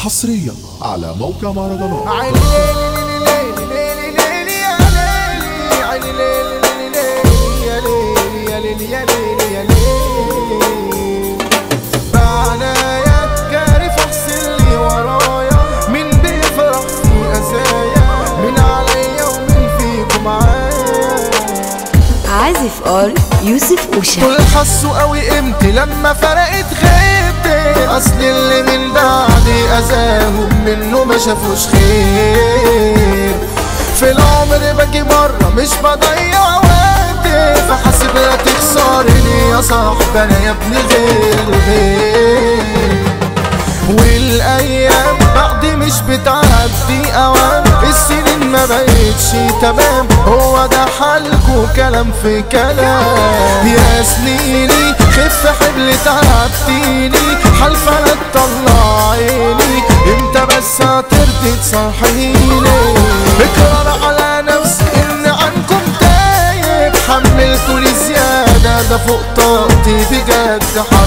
حصريا على موقع مهرجانات عيني ليلي ليلي يا ليلي عيني ليلي ليلي يا ليلي يا ليلي يا ليلي يا ليلي بعنايا جاري فاغسل لي ورايا مين بيفرح في أذايا مين عليا ومين فيكم معايا عازف ار يوسف اوشا دول حسوا قوي قيمتي لما فرقت غيبتي اصل اللي من بعدي اذاهم منه ما شافوش خير في العمر باجي مرة مش بضيع وقتي فحاسب لا تخسرني يا صاحبي انا يا ابني غير غير والايام بعدي مش بتعدي اوام السنين ما بقتش تمام هو ده حالكو كلام في كلام يا سنيني خف حبل تعبتيني حلفة لا تطلع عيني امتى بس هترضي تصحيني اقرار على نفسي ان عنكم تايب حملتوني زيادة ده فوق طاقتي بجد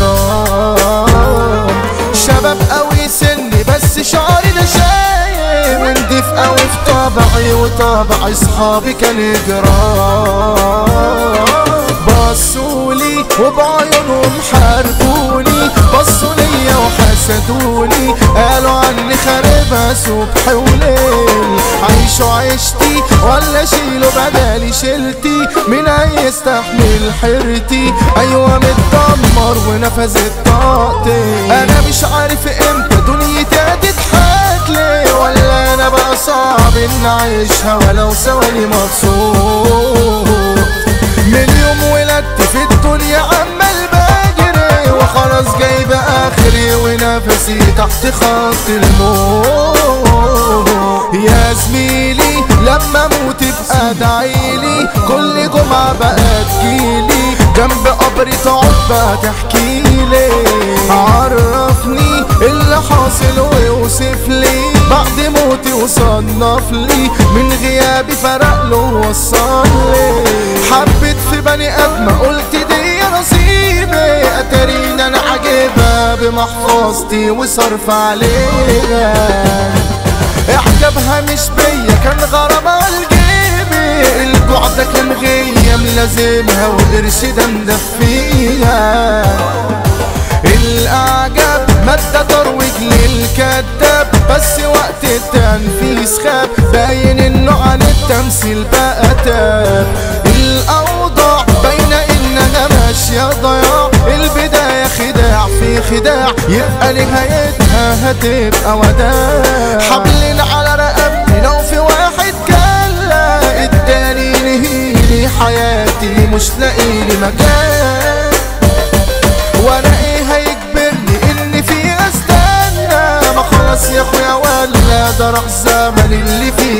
حرام شباب قوي سني بس شعري ده شايب نضيف قوي في طبعي وطبع اصحابي كان جرام بصولي وبعيونهم حاربوني بصوا ليا وحسدوني قالوا عني خاربها صبح وليل عيشوا عيشتي ولا شيلوا بدالي شيلتي مين هيستحمل حيرتي ايوه متدمر ونفذت طاقتي انا مش عارف امتى دنيتي هتضحك لي ولا انا بقى صعب ان اعيشها ولو ثواني مبسوط من يوم ولدت في الدنيا عمال بجري وخلاص جايب اخري ونفسي تحت خط الموت يا زميلي لما اموت ابقى ادعيلي كل جمعة بقى تجيلي جنب قبري تقعد بقى تحكيلي عرفني اللي حاصل ويوصف لي بعد موتي وصنف لي من غيابي فرق له ووصل لي حبيت في بني ادم قلت دي نصيبي اتارين انا عاجبها بمحفظتي وصرف عليها اعجابها مش بيا كان غرامها لجيبي الجوع ده كان غيم لازمها وقرش ده مدفيها الاعجاب مادة ترويج للكذاب بس وقت التنفيذ خاب باين انه عن التمثيل بقى تاب الاوضاع باينة انها ماشية ضياع البداية خداع في خداع يبقى نهايتها هتبقى وداع حبل على رقبتي لو في واحد كلا اداني نهيلي حياتي مش لاقيلي مكان وانا ايه هيجبرني اني في استنى ما خلاص يا اخويا ولا ده راح زمن اللي فيه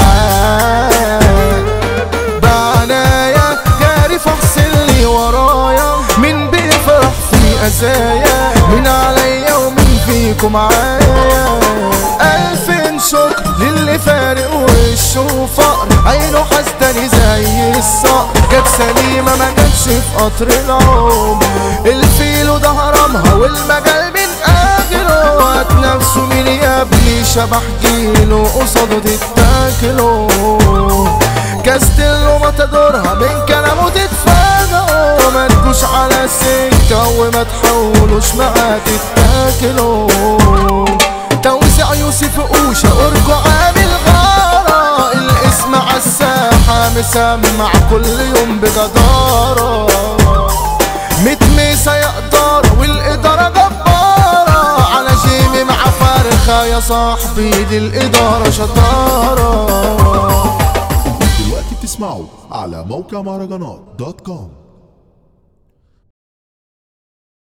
جدعان بعنايا جاري فاغسل لي ورايا مين بيفرح في ازايا مين عليا ومين فيكم معايا الف شكر للي فارق وشه فقر عينه حسدني زي الصقر جت سليمه ما جاتش في قطر العمر الفيل وده هرمها والمجال من اجله وقت نفسه مين يا ابني شبح جيله قصاده تتاكله كاستيلو ما تدورها من كلامه تتفاجئوا ما تجوش على السكة وما تحاولوش معاه تتاكلوا توزيع يوسف قوشة أرجو عامل غارة الاسم عالساحة مسمع كل يوم بجدارة متميسة يقدر والإدارة جبارة على جيمي مع فرخة يا صاحبي دي الإدارة شطارة دلوقتي بتسمعوا على موقع مهرجانات دوت كوم